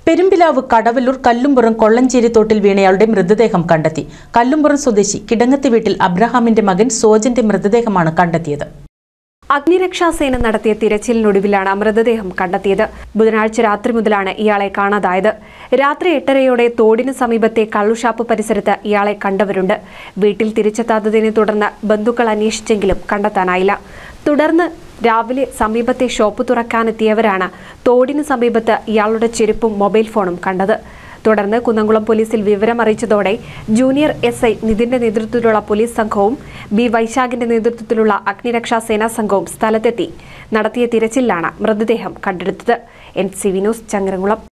പെരുമ്പിലാവ് കടവല്ലൂർ കല്ലുംപുറം കൊള്ളഞ്ചേരി തോട്ടിൽ വീണയാളുടെ മൃതദേഹം കണ്ടെത്തി കല്ലുംപുറം സ്വദേശി കിടങ്ങത്തി വീട്ടിൽ അബ്രഹാമിന്റെ മകൻ സോജന്റെ മൃതദേഹമാണ് കണ്ടെത്തിയത് അഗ്നിരക്ഷാസേന നടത്തിയ തിരച്ചിലിനൊടുവിലാണ് മൃതദേഹം കണ്ടെത്തിയത് ബുധനാഴ്ച രാത്രി മുതലാണ് ഇയാളെ കാണാതായത് രാത്രി എട്ടരയോടെ തോടിന് സമീപത്തെ കള്ളുഷാപ്പ് പരിസരത്ത് ഇയാളെ കണ്ടവരുണ്ട് വീട്ടിൽ തിരിച്ചെത്താത്തതിനെ തുടർന്ന് ബന്ധുക്കൾ അന്വേഷിച്ചെങ്കിലും കണ്ടെത്താനായില്ല തുടർന്ന് രാവിലെ സമീപത്തെ ഷോപ്പ് തുറക്കാനെത്തിയവരാണ് തോടിന് സമീപത്ത് ഇയാളുടെ ചെരുപ്പും മൊബൈൽ ഫോണും കണ്ടത് തുടർന്ന് കുന്നംകുളം പോലീസിൽ വിവരം അറിയിച്ചതോടെ ജൂനിയർ എസ് ഐ നിതിന്റെ നേതൃത്വത്തിലുള്ള പോലീസ് സംഘവും ബി വൈശാഖിന്റെ നേതൃത്വത്തിലുള്ള അഗ്നിരക്ഷാ സേനാ സംഘവും സ്ഥലത്തെത്തി നടത്തിയ തിരച്ചിലാണ് മൃതദേഹം കണ്ടെടുത്തത് N C V news Changaramkulam